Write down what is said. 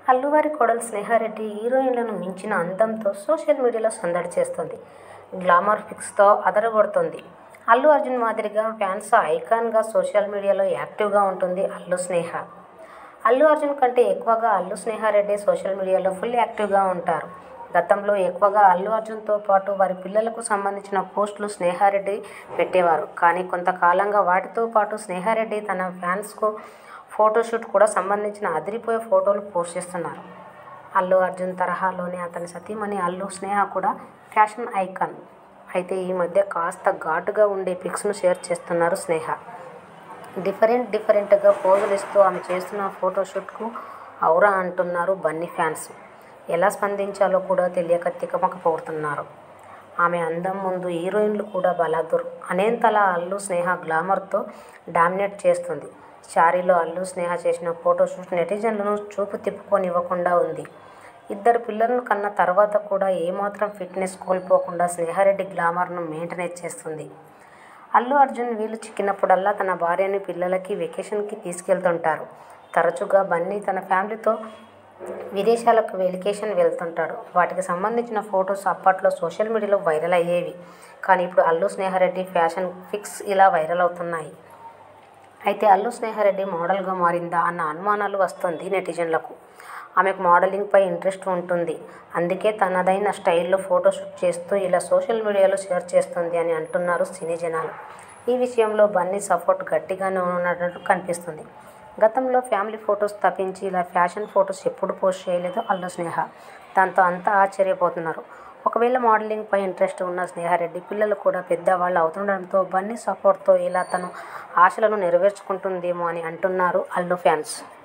అల్లువారి కోడలు స్నేహారెడ్డి హీరోయిన్లను మించిన అందంతో సోషల్ మీడియాలో సందడి చేస్తుంది గ్లామర్ ఫిక్స్తో అదరగొడుతుంది అల్లు అర్జున్ మాదిరిగా ఫ్యాన్స్ ఐకాన్గా సోషల్ మీడియాలో యాక్టివ్గా ఉంటుంది అల్లు స్నేహ అల్లు అర్జున్ కంటే ఎక్కువగా అల్లు స్నేహారెడ్డి సోషల్ మీడియాలో ఫుల్ యాక్టివ్గా ఉంటారు గతంలో ఎక్కువగా అల్లు అర్జున్తో పాటు వారి పిల్లలకు సంబంధించిన పోస్టులు స్నేహారెడ్డి పెట్టేవారు కానీ కొంతకాలంగా వాటితో పాటు స్నేహారెడ్డి తన ఫ్యాన్స్కు ఫోటోషూట్ కూడా సంబంధించిన అదిరిపోయే ఫోటోలు పోస్ట్ చేస్తున్నారు అల్లు అర్జున్ తరహాలోనే అతని సతీమణి అల్లు స్నేహ కూడా ఫ్యాషన్ ఐకాన్ అయితే ఈ మధ్య కాస్త ఘాటుగా ఉండే పిక్స్ను షేర్ చేస్తున్నారు స్నేహ డిఫరెంట్ డిఫరెంట్గా పోజులు ఇస్తూ ఆమె చేస్తున్న ఫోటోషూట్కు ఔరా అంటున్నారు బన్నీ ఫ్యాన్స్ ఎలా స్పందించాలో కూడా తెలియక తికమకపోతున్నారు ఆమె అందం ముందు హీరోయిన్లు కూడా బలాదుర్ అనేంతలా అల్లు స్నేహ గ్లామర్తో డామినేట్ చేస్తుంది చారీలో అల్లు స్నేహ చేసిన ఫోటోషూట్ నెటిజన్లను చూపు తిప్పుకొనివ్వకుండా ఉంది ఇద్దరు పిల్లలను కన్న తర్వాత కూడా ఏమాత్రం ఫిట్నెస్ కోల్పోకుండా స్నేహారెడ్డి గ్లామర్ను మెయింటైన్ చేస్తుంది అల్లు అర్జున్ వీలు చిక్కినప్పుడల్లా తన భార్యని పిల్లలకి వెకేషన్కి తీసుకెళ్తుంటారు తరచుగా బన్నీ తన ఫ్యామిలీతో విదేశాలకు వెకేషన్ వెళ్తుంటాడు వాటికి సంబంధించిన ఫొటోస్ అప్పట్లో సోషల్ మీడియాలో వైరల్ అయ్యేవి కానీ ఇప్పుడు అల్లు స్నేహారెడ్డి ఫ్యాషన్ ఫిక్స్ ఇలా వైరల్ అవుతున్నాయి అయితే అల్లు స్నేహారెడ్డి మోడల్గా మారిందా అన్న అనుమానాలు వస్తుంది నెటిజన్లకు ఆమెకు మోడలింగ్పై ఇంట్రెస్ట్ ఉంటుంది అందుకే తనదైన స్టైల్లో ఫోటోషూట్ చేస్తూ ఇలా సోషల్ మీడియాలో షేర్ చేస్తుంది అని అంటున్నారు సినీ జనాలు ఈ విషయంలో బన్నీ సపోర్ట్ గట్టిగానే ఉన్నట్టు కనిపిస్తుంది గతంలో ఫ్యామిలీ ఫొటోస్ తప్పించి ఇలా ఫ్యాషన్ ఫొటోస్ ఎప్పుడు పోస్ట్ చేయలేదు అల్లు స్నేహ దాంతో అంతా ఆశ్చర్యపోతున్నారు ఒకవేళ మోడలింగ్పై ఇంట్రెస్ట్ ఉన్న స్నేహారెడ్డి పిల్లలు కూడా పెద్దవాళ్ళు అవుతుండడంతో బన్నీ సపోర్ట్తో ఇలా తను ఆశలను నెరవేర్చుకుంటుందేమో అని అంటున్నారు అల్లు ఫ్యాన్స్